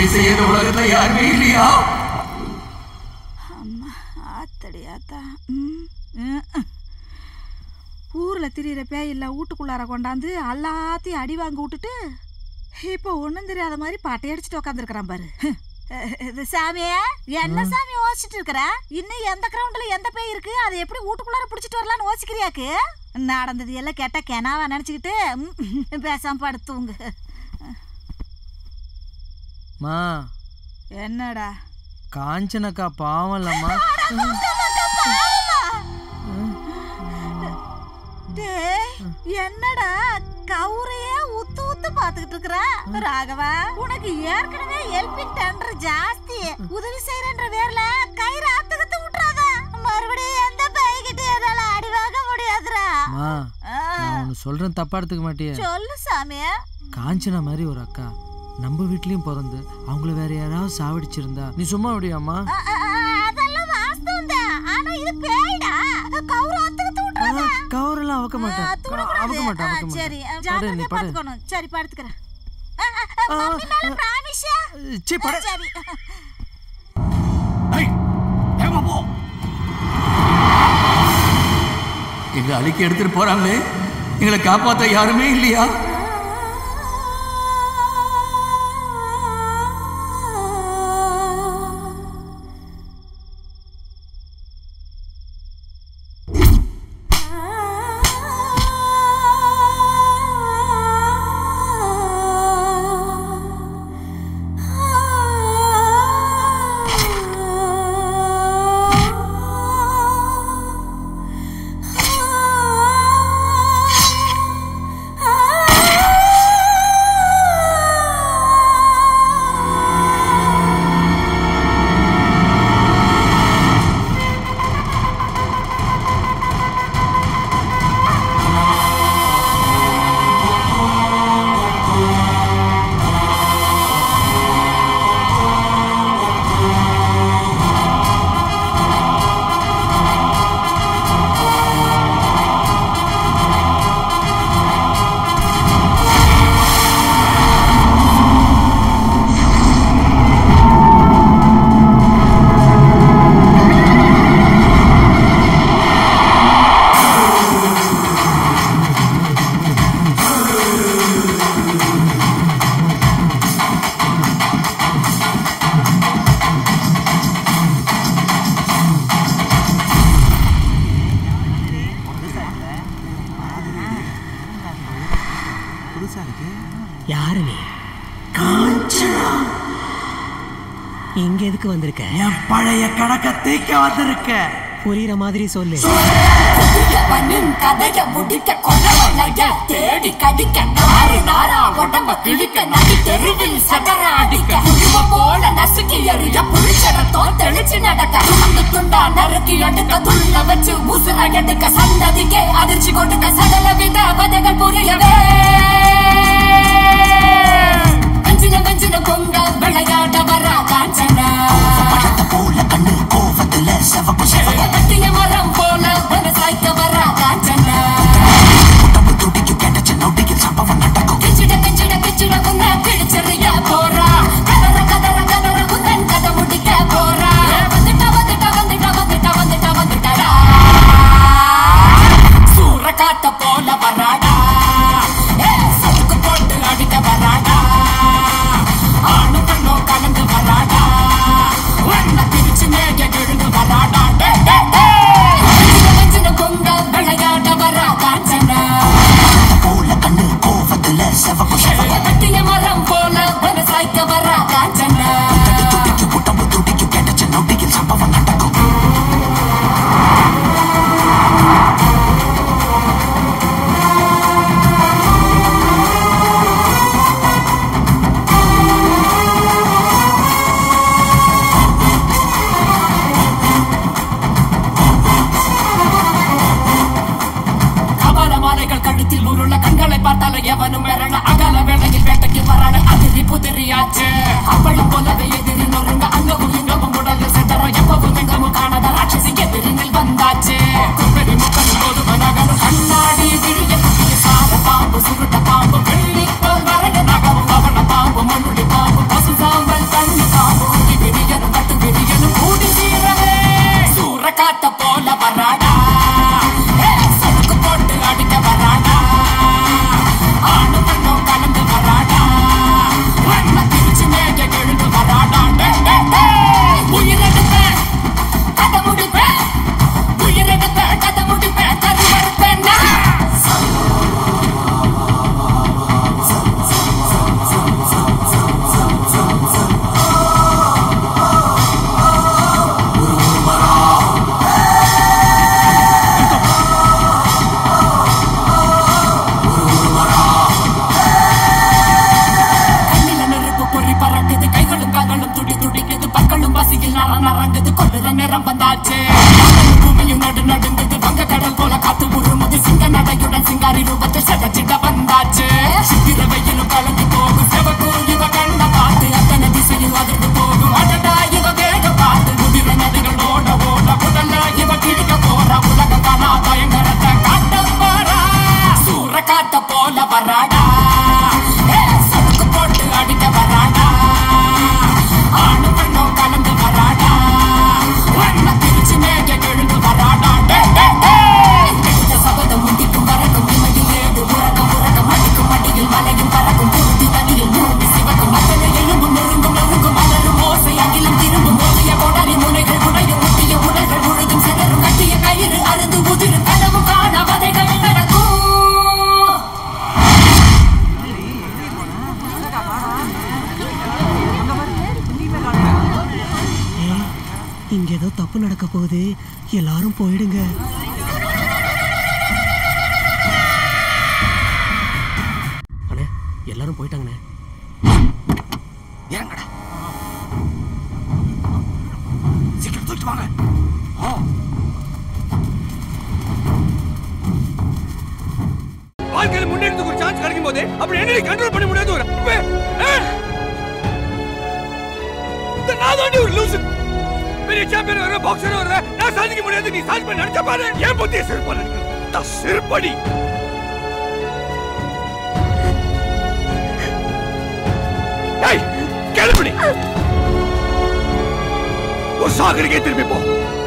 உதவி செய்ய இந்த உலகத்துல யாருமே இல்லையா ஆத்தடி ஆத்தா ம், ம், ம். ஊர்ல திரியிற பேயில்ல வீட்டுக்குள்ளார கொண்டாந்து எல்லாத்தையும் அடி வாங்க விட்டுட்டு இப்போ ஒண்ணும் தெரியாத மாதிரி பாட்டை அடிச்சுட்டு உட்காந்துருக்கிறான் பாரு ஹம். அஹ், இது சாமியே என்ன சாமி யோசிச்சுட்டு இருக்கிற இன்னும் எந்த கிரவுண்ட்ல எந்த பேய் இருக்கு அதை எப்படி வீட்டுக்குள்ளார பிடிச்சிட்டு வரலாம்னு யோசிக்கிறியாக்கு நடந்தது எல்லாம் கேட்டா கெனாவா நினைச்சுக்கிட்டு ம், பேசாம படுத்துங்க மா என்னடா காஞ்சனக்கா பாவம் இல்லம்மா டேய் என்னடா கவுரையே உத்து உத்து பாத்துக்கிட்டு இருக்கற ராகவா உனக்கு ஏற்கனவே ஹெல்பிங் டெண்டர் ஜாஸ்தி உதவி செய்யறன்ற பேர்ல கயிறு அத்துக்கிட்டு விட்டுறாத மறுபடியும் எந்த பைக்கிட்ட எதால அடி வாங்க முடியாதுடா மா ஆ, நான் ஒன்று சொல்கிறேன் தப்பா எடுத்துக்க மாட்டியே சொல்லு சாமி காஞ்சனா மாதிரி ஒரு அக்கா நம்ம வீட்லயும் பிறந்து அவங்கள வேற யாராவது சாவடிச்சிருந்தா நீ சும்மா விடியாமா ஆ, ஆ, ஆ, அதெல்லாம் வாஸ்தவம் தான் ஆனா இது பேய்டா கவுரு அத்துக்கிட்டு விட்டுறாத கவரெல்லாம் அவக்க மாட்டேன் அவக்க மாட்டேன் அவக்க ஆ, சரி மாட்டேன் படு ஜாக்கிரதையா நீ படு பாத்துக்கணும் சரி படுத்துக்கிறேன் ஆ, ஆ, ஆ, மம்மி மேல ப்ராமிஸா சீ படு சரி ஏய், வேகமா போ எங்களை அழிக்க எடுத்துட்டு போறாங்களே எங்களை காப்பாத்த யாருமே இல்லையா யாரு நீ இங்க எதுக்கு வந்திருக்க என் பழைய கணக்க தீக்க வந்திருக்க புரியுற மாதிரி சொல்லு புதியவனின் கதைய முடிக்க கொண்டவனைய தேடி கடிக்க நாறு நாரா உடம்ப கிழிக்க நடி தெருவில் சகர அடிக்க குடும்ப போல நசுக்கி எறிய புரிச்சரத்தோ தெளிச்சு நடக்க துண்டு துண்டா நறுக்கி எடுக்க துள்ள வச்சு உசுர எடுக்க சந்ததிக்கே அதிர்ச்சி கொடுக்க சகல வித கதைகள் புரியவே வஞ்சின வஞ்சின பொங்க விளையாட வர காஞ்சனா கட்டிய மரம் போல விவசாயிக்க வர காஞ்சனா கிச்சிட கிச்சிட கிச்சிட உன்னை பிடிச்சறிய போறா கதற கதற கதற உந்தன் கதை முடிக்க போறா வந்துட்டா வந்துட்டா வந்துட்டா வந்துட்டா வந்துட்டா வந்துட்டடா சூற காத்த போல வராடா ஏ, சதுக்கு போட்டு அடிக்க வராடா ஆணு பெண்ணோ கலந்து வராடா வண்ண பிரிச்சு நேய எழுந்து வராடா டே, டே, டே. வஞ்சின வஞ்சின பொங்க விளையாட வரா காஞ்சனா கட்டிய மரம் போல விவசாயிக்க வரா காஞ்சனா கபால மாலைகள் கழுத்தில் உருள கண்களை பார்த்தால எவனும் மிரள அகல வேளையில் வேட்டைக்கு வரான அதிரி புதிரியாச்சு அப்பளும் போலவே எதிரி நொறுங்க அங்கவும் இங்கவும் உடல் செட்டரம் எப்பவும் எங்கவும் காணாத ராட்சசி எதிரினில் வந்தாச்சு குப்பரி முக்கனும் போது மனகனும் கண்ணாடி விழிய குட்டிய சார பாம்பு சுருட்ட பாம்பு வெள்ளி போல் வரைய நகவும் பவன பாம்பு மண்ணுடி பாம்பு பசு சாம்பல் இங்க ஏதோ தப்பு நடக்க போகுது எல்லாரும் போயிடுங்க அண்ணே எல்லாரும் போயிட்டாங்கண்ணே இறங்கடா சீக்கிரம் தூக்கிட்டு வாங்க வாழ்க்கையில முன்னேறதுக்கு ஒரு சான்ஸ் கிடைக்கும் போது அப்படி என்ன கண்ட்ரோல் பண்ண முடியாது ஒரு அப்பே, ஆ? இந்த நான் தாண்டி ஒரு லூசு பெரிய சாம்பியன் வர பாக்ஸர் வர நான் சாதிக்க முடியாது நீ சாதிப்ப நினைச்ச பாரு ஏன் புத்திய சிறுபாடு சிறுபடி ஏய் கிளம்பி ஒரு சாகரிக்கே திரும்பி போ